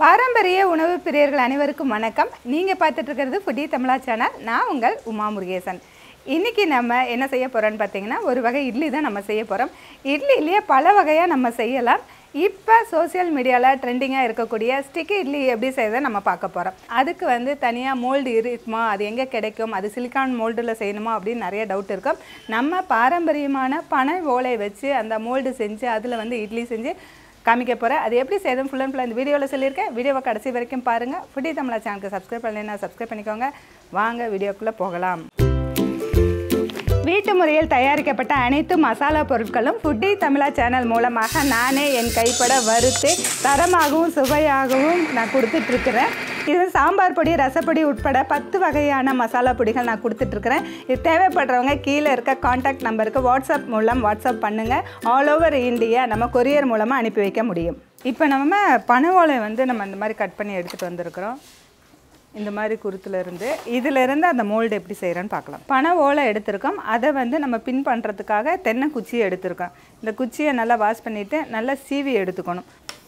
பாரம்பரிய உணவு பிரியர்கள் அனைவருக்கும் வணக்கம் நீங்கள் பார்த்துட்டு இருக்கிறது ஃபுட்டி தமிழா சேனல் நான் உங்கள் உமா முருகேசன் இன்றைக்கி நம்ம என்ன செய்ய போகிறோன்னு பார்த்தீங்கன்னா ஒரு வகை இட்லி தான் நம்ம செய்ய போகிறோம் இட்லிலேயே பல வகையாக நம்ம செய்யலாம் இப்போ சோஷியல் மீடியாவில் ட்ரெண்டிங்காக இருக்கக்கூடிய ஸ்டிக்கி இட்லி எப்படி செய்யறதை நம்ம பார்க்க போகிறோம் அதுக்கு வந்து தனியாக மோல்டு இருக்குமா அது எங்கே கிடைக்கும் அது சிலிக்கான் மோல்டில் செய்யணுமா அப்படின்னு நிறைய டவுட் இருக்கும் நம்ம பாரம்பரியமான பனை ஓலை வச்சு அந்த மோல்டு செஞ்சு அதில் வந்து இட்லி செஞ்சு காமிக்க போகிறேன் அது எப்படி செய்யணும் ஃபுல் அண்ட் ஃபுல் இந்த வீடியோவில் சொல்லியிருக்கேன் வீடியோவை கடைசி வரைக்கும் பாருங்கள் ஃபுட்டி தமிழா சேனலுக்கு சப்ஸ்கிரைப் பண்ணலைன்னா சப்ஸ்கிரைப் பண்ணிக்கோங்க வாங்க வீடியோக்குள்ளே போகலாம் வீட்டு முறையில் தயாரிக்கப்பட்ட அனைத்து மசாலா பொருட்களும் ஃபுட்டி தமிழா சேனல் மூலமாக நானே என் கைப்பட வறுத்து தரமாகவும் சுவையாகவும் நான் கொடுத்துட்ருக்குறேன் இது சாம்பார் பொடி ரசப்பொடி உட்பட பத்து வகையான மசாலா பொடிகள் நான் கொடுத்துட்ருக்குறேன் இது தேவைப்படுறவங்க கீழே இருக்க காண்டாக்ட் நம்பருக்கு வாட்ஸ்அப் மூலம் வாட்ஸ்அப் பண்ணுங்கள் ஆல் ஓவர் இந்தியா நம்ம கொரியர் மூலமாக அனுப்பி வைக்க முடியும் இப்போ நம்ம பனை ஓலை வந்து நம்ம இந்த மாதிரி கட் பண்ணி எடுத்துகிட்டு வந்திருக்கிறோம் இந்த மாதிரி குருத்துலேருந்து இதிலிருந்து அந்த மோல்டு எப்படி செய்கிறேன்னு பார்க்கலாம் பனை ஓலை எடுத்திருக்கோம் அதை வந்து நம்ம பின் பண்ணுறதுக்காக தென்னை குச்சியை எடுத்திருக்கோம் இந்த குச்சியை நல்லா வாஷ் பண்ணிவிட்டு நல்லா சீவி எடுத்துக்கணும்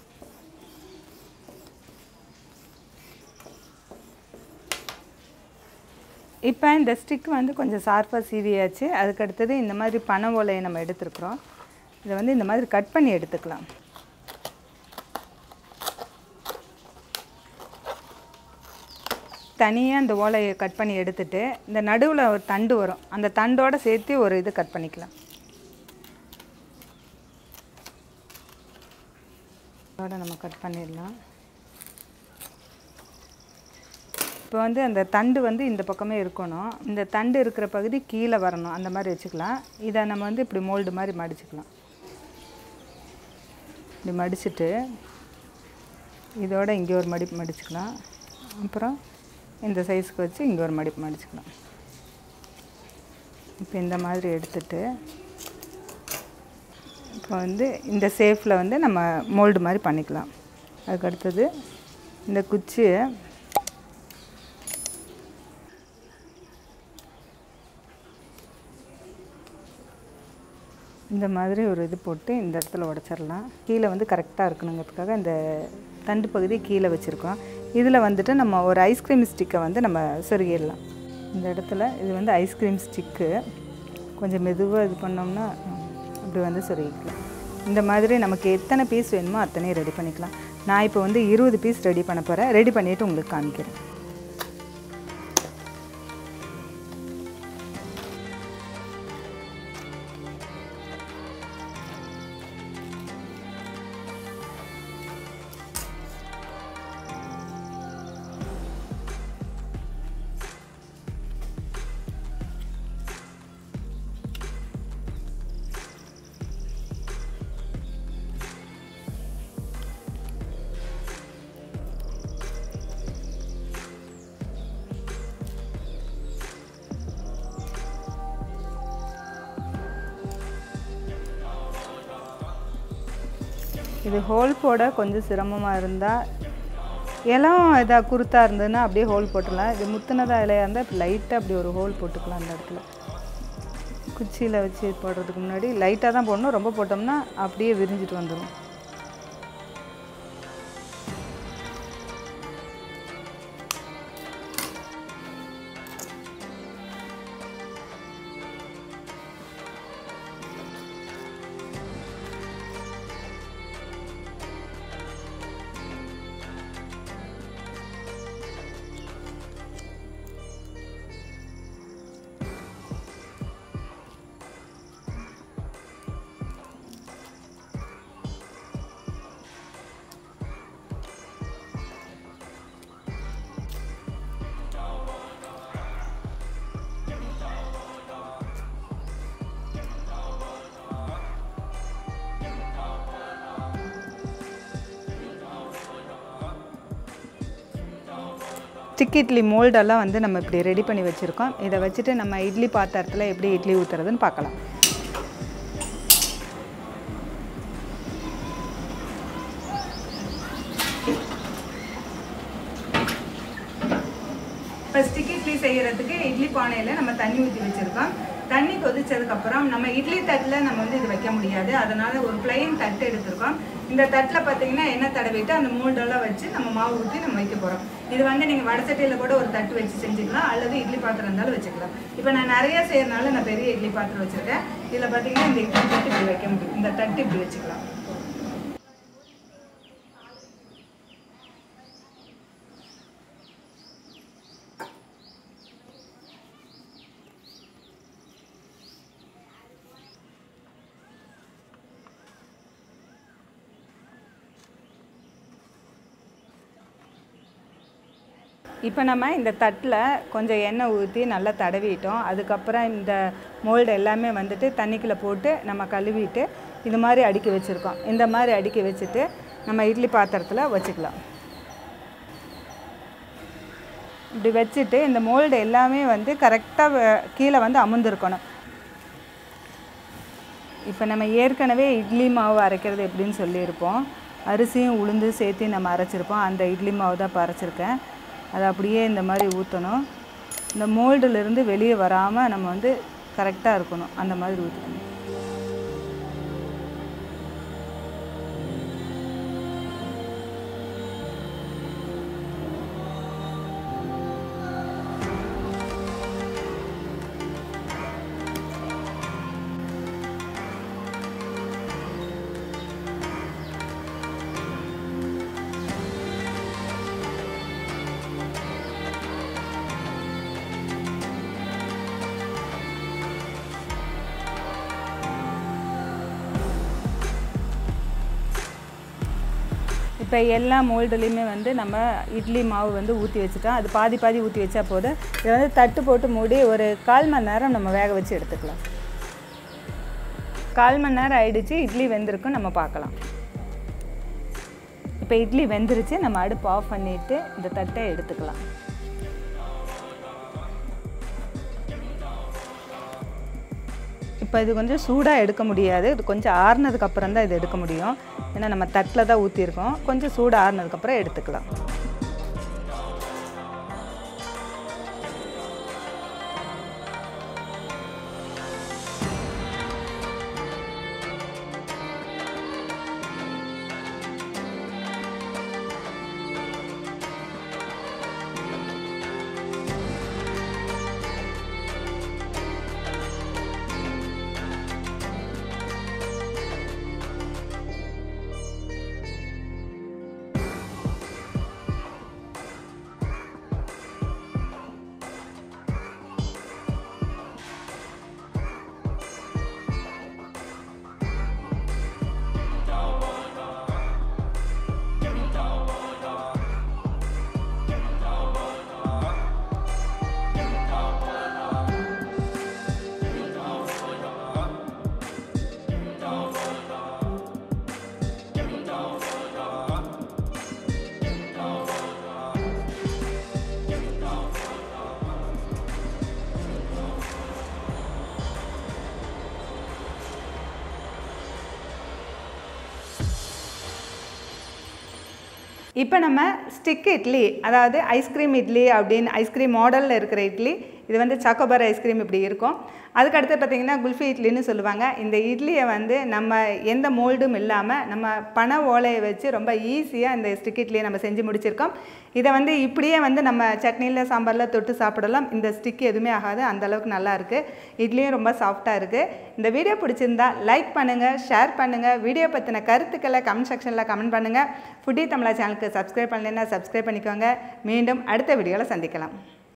இப்போ இந்த ஸ்டிக் வந்து கொஞ்சம் ஷார்ப்பாக சீவியாச்சு அதுக்கு அடுத்தது இந்த மாதிரி பனை ஓலையை நம்ம எடுத்துருக்குறோம் இதை வந்து இந்த மாதிரி கட் பண்ணி எடுத்துக்கலாம் தனியாக இந்த ஓலையை கட் பண்ணி எடுத்துட்டு இந்த நடுவில் ஒரு தண்டு வரும் அந்த தண்டோட சேர்த்து ஒரு இது கட் பண்ணிக்கலாம் அதோட நம்ம கட் பண்ணிடலாம் இப்போ வந்து அந்த தண்டு வந்து இந்த பக்கமே இருக்கணும் இந்த தண்டு இருக்கிற பகுதி கீழே வரணும் அந்த மாதிரி வச்சுக்கலாம் இதை நம்ம வந்து இப்படி மோல்டு மாதிரி மடிச்சுக்கலாம் இப்படி மடிச்சுட்டு இதோட இங்கே ஒரு மடிப்பு மடிச்சுக்கலாம் அப்புறம் இந்த சைஸ்க்கு வச்சு இங்கே ஒரு மடிப்பு மடிச்சுக்கலாம் இப்போ இந்த மாதிரி எடுத்துட்டு இப்போ வந்து இந்த சேஃபில் வந்து நம்ம மோல்டு மாதிரி பண்ணிக்கலாம் அதுக்கு அடுத்தது இந்த குச்சியை இந்த மாதிரி ஒரு இது போட்டு இந்த இடத்துல உடச்சிடலாம் கீழே வந்து கரெக்டாக இருக்கணுங்கிறதுக்காக இந்த தண்டு பகுதி கீழே வச்சுருக்கோம் இதில் வந்துட்டு நம்ம ஒரு ஐஸ்கிரீம் ஸ்டிக்கை வந்து நம்ம சொருகிடலாம் இந்த இடத்துல இது வந்து ஐஸ்கிரீம் ஸ்டிக்கு கொஞ்சம் மெதுவாக இது பண்ணோம்னா இப்படி வந்து சொருகிக்கலாம் இந்த மாதிரி நமக்கு எத்தனை பீஸ் வேணுமோ அத்தனையும் ரெடி பண்ணிக்கலாம் நான் இப்போ வந்து இருபது பீஸ் ரெடி பண்ண போகிறேன் ரெடி பண்ணிவிட்டு உங்களுக்கு காமிக்கிறேன் இது ஹோல் போட கொஞ்சம் சிரமமாக இருந்தால் இலம் இதாக குருத்தா இருந்ததுன்னா அப்படியே ஹோல் போட்டுடலாம் இது முத்துனதாக இலையாக இருந்தால் இப்போ லைட்டாக அப்படி ஒரு ஹோல் போட்டுக்கலாம் அந்த இடத்துல குச்சியில் வச்சு போடுறதுக்கு முன்னாடி லைட்டாக தான் போடணும் ரொம்ப போட்டோம்னா அப்படியே விரிஞ்சிட்டு வந்துடும் ஸ்டிக் இட்லி மோல்டெல்லாம் வந்து நம்ம இப்படி ரெடி பண்ணி வச்சுருக்கோம் இதை வச்சுட்டு நம்ம இட்லி பாத்திரத்தில் எப்படி இட்லி ஊற்றுறதுன்னு பார்க்கலாம் இப்போ ஸ்டிக் இட்லி செய்கிறதுக்கு இட்லி பானையில் நம்ம தண்ணி ஊற்றி வச்சுருக்கோம் தண்ணி கொதிச்சதுக்கப்புறம் நம்ம இட்லி தட்டில் நம்ம வந்து இது வைக்க முடியாது அதனால் ஒரு பிளெயின் தட்டு எடுத்திருக்கோம் இந்த தட்டில் பார்த்தீங்கன்னா எண்ணெய் தடவிட்டு அந்த மூல்டெல்லாம் வச்சு நம்ம மாவு ஊற்றி நம்ம வைக்க போகிறோம் இது வந்து நீங்கள் வடசட்டியில் கூட ஒரு தட்டு வச்சு செஞ்சுக்கலாம் அல்லது இட்லி பாத்திரம் இருந்தாலும் வச்சுக்கலாம் இப்போ நான் நிறைய செய்யறதுனால நான் பெரிய இட்லி பாத்திரம் வச்சுருக்கேன் இதில் பார்த்தீங்கன்னா இந்த இட்லி தட்டு இப்படி வைக்க முடியும் இந்த தட்டு இப்படி வச்சுக்கலாம் இப்போ நம்ம இந்த தட்டில் கொஞ்சம் எண்ணெய் ஊற்றி நல்லா தடவிட்டோம் அதுக்கப்புறம் இந்த மோல்டு எல்லாமே வந்துட்டு தண்ணிக்குள்ளே போட்டு நம்ம கழுவிட்டு இது மாதிரி அடுக்கி வச்சுருக்கோம் இந்த மாதிரி அடுக்கி வச்சுட்டு நம்ம இட்லி பாத்திரத்தில் வச்சுக்கலாம் இப்படி வச்சுட்டு இந்த மோல்டு எல்லாமே வந்து கரெக்டாக கீழே வந்து அமுந்திருக்கணும் இப்போ நம்ம ஏற்கனவே இட்லி மாவு அரைக்கிறது எப்படின்னு சொல்லியிருப்போம் அரிசியும் உளுந்து சேர்த்து நம்ம அரைச்சிருப்போம் அந்த இட்லி மாவு தான் இப்போ அரைச்சிருக்கேன் அதை அப்படியே இந்த மாதிரி ஊற்றணும் இந்த மோல்டுலேருந்து வெளியே வராமல் நம்ம வந்து கரெக்டாக இருக்கணும் அந்த மாதிரி ஊற்றணும் இப்போ எல்லா மோல்டுலேயுமே வந்து நம்ம இட்லி மாவு வந்து ஊற்றி வச்சுட்டோம் அது பாதி பாதி ஊற்றி வச்சா போதும் இதை வந்து தட்டு போட்டு மூடி ஒரு கால் மணி நேரம் நம்ம வேக வச்சு எடுத்துக்கலாம் கால் மணி நேரம் ஆயிடுச்சு இட்லி வெந்திருக்கும் நம்ம பார்க்கலாம் இப்போ இட்லி வெந்துருச்சு நம்ம அடுப்பு ஆஃப் பண்ணிவிட்டு இந்த தட்டை எடுத்துக்கலாம் இப்போ இது கொஞ்சம் சூடாக எடுக்க முடியாது இது கொஞ்சம் ஆறுனதுக்கு அப்புறம் தான் இது எடுக்க முடியும் ஏன்னா நம்ம தட்டில் தான் ஊற்றிருக்கோம் கொஞ்சம் சூடு ஆறுனதுக்கப்புறம் எடுத்துக்கலாம் இப்போ நம்ம ஸ்டிக் இட்லி அதாவது ஐஸ்கிரீம் இட்லி அப்படின்னு ஐஸ்கிரீம் மாடலில் இருக்கிற இட்லி இது வந்து சாக்கோபார் ஐஸ்கிரீம் இப்படி இருக்கும் அதுக்கடுத்து பார்த்திங்கன்னா குல்ஃபி இட்லின்னு சொல்லுவாங்க இந்த இட்லியை வந்து நம்ம எந்த மோல்டும் இல்லாமல் நம்ம பனை ஓலையை வச்சு ரொம்ப ஈஸியாக இந்த ஸ்டிக் இட்லியை நம்ம செஞ்சு முடிச்சிருக்கோம் இதை வந்து இப்படியே வந்து நம்ம சட்னியில் சாம்பாரில் தொட்டு சாப்பிடலாம் இந்த ஸ்டிக் எதுவுமே ஆகாது அந்த அளவுக்கு நல்லா இருக்குது இட்லியும் ரொம்ப சாஃப்டாக இருக்குது இந்த வீடியோ பிடிச்சிருந்தா லைக் பண்ணுங்கள் ஷேர் பண்ணுங்கள் வீடியோ பற்றின கருத்துக்களை கமெண்ட் செக்ஷனில் கமெண்ட் பண்ணுங்கள் ஃபுட்டி தமிழா சேனலுக்கு சப்ஸ்கிரைப் பண்ணலைன்னா சப்ஸ்கிரைப் பண்ணிக்கோங்க மீண்டும் அடுத்த வீடியோவில் சந்திக்கலாம்